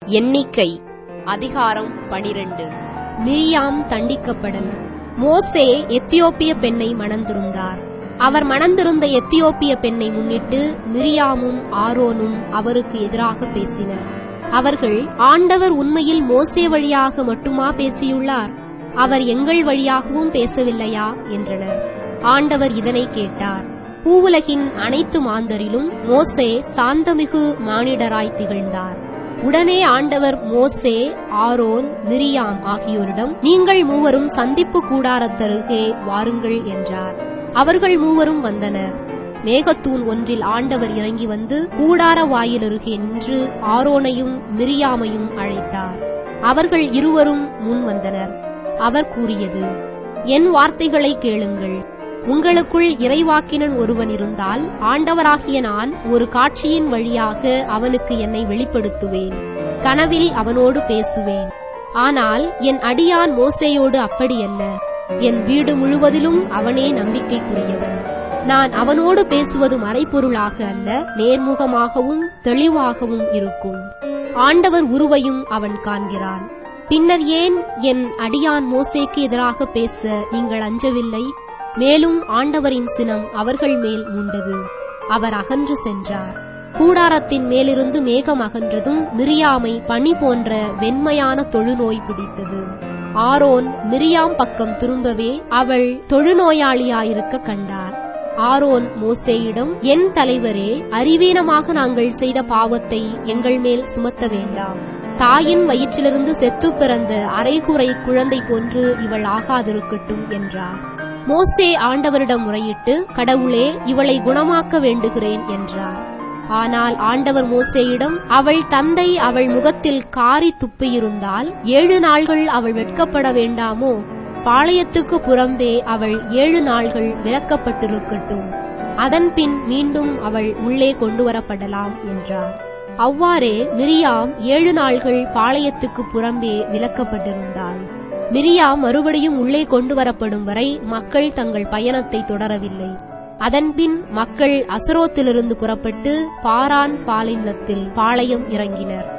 எண்ணிக்கை அதிகாரம் பனிரெண்டு மிரியாம் தண்டிக்கப்படல் மோசே எத்தியோப்பிய பெண்ணை மணந்திருந்தார் அவர் மணந்திருந்த எத்தியோப்பிய பெண்ணை முன்னிட்டு மிரியாமும் ஆரோனும் அவருக்கு எதிராக பேசினர் அவர்கள் ஆண்டவர் உண்மையில் மோசே வழியாக மட்டுமா பேசியுள்ளார் அவர் எங்கள் வழியாகவும் பேசவில்லையா என்றனர் ஆண்டவர் இதனை கேட்டார் பூவுலகின் அனைத்து மாந்தரிலும் மோசே சாந்தமிகு மானிடராய் திகழ்ந்தார் உடனே ஆண்டவர் மோசே ஆரோன் மிரியாம் ஆகியோரிடம் நீங்கள் மூவரும் சந்திப்பு கூடாரத்தருகே வாருங்கள் என்றார் அவர்கள் மூவரும் வந்தனர் மேகத்தூண் ஒன்றில் ஆண்டவர் இறங்கி வந்து கூடார வாயிலருகே நின்று ஆரோனையும் மிரியாமையும் அழைத்தார் அவர்கள் இருவரும் முன் வந்தனர் அவர் கூறியது என் வார்த்தைகளை கேளுங்கள் உங்களுக்குள் இறைவாக்கினன் ஒருவன் இருந்தால் ஆண்டவராகிய நான் ஒரு காட்சியின் வழியாக அவனுக்கு என்னை வெளிப்படுத்துவேன் கனவில் அவனோடு பேசுவேன் ஆனால் என் அடியான் மோசையோடு அப்படியல்ல என் வீடு முழுவதிலும் அவனே நம்பிக்கைக்குரியவன் நான் அவனோடு பேசுவது மறைப்பொருளாக அல்ல நேர்முகமாகவும் தெளிவாகவும் இருக்கும் ஆண்டவர் உருவையும் அவன் காண்கிறான் பின்னர் ஏன் என் அடியான் மோசேக்கு எதிராக பேச நீங்கள் அஞ்சவில்லை மேலும் ஆண்டவரின் சினம் அவர்கள் மேல் மூண்டது அவர் அகன்று சென்றார் கூடாரத்தின் மேலிருந்து மேகம் அகன்றதும் மிரியாமை பனி போன்ற வெண்மையான தொழுநோய் பிடித்தது ஆரோன் மிரியாம் பக்கம் திரும்பவே அவள் தொழுநோயாளியாயிருக்க கண்டார் ஆரோன் மோசேயிடம் என் தலைவரே அறிவீனமாக நாங்கள் செய்த பாவத்தை எங்கள் மேல் சுமத்த வேண்டாம் தாயின் வயிற்றிலிருந்து செத்து பிறந்த அரைகுறை குழந்தை போன்று இவள் ஆகாதிருக்கட்டும் என்றார் மோசே ஆண்டவரிடம் முறையிட்டு கடவுளே இவளை குணமாக்க வேண்டுகிறேன் என்றார் ஆனால் ஆண்டவர் மோசேயிடம் அவள் தந்தை அவள் முகத்தில் காரி துப்பியிருந்தால் ஏழு நாள்கள் அவள் வெட்கப்பட வேண்டாமோ பாளையத்துக்கு புறம்பே அவள் ஏழு நாள்கள் விலக்கப்பட்டிருக்கட்டும் அதன்பின் மீண்டும் அவள் உள்ளே கொண்டு வரப்படலாம் என்றார் அவ்வாறே மிரியாம் ஏழு நாள்கள் பாளையத்துக்கு புறம்பே விலக்கப்பட்டிருந்தாள் மிரியாம் மறுபடியும் உள்ளே கொண்டு வரப்படும் வரை மக்கள் தங்கள் பயணத்தை தொடரவில்லை அதன்பின் மக்கள் அசரோத்திலிருந்து புறப்பட்டு பாரான் பாலினத்தில் பாளையம் இறங்கினர்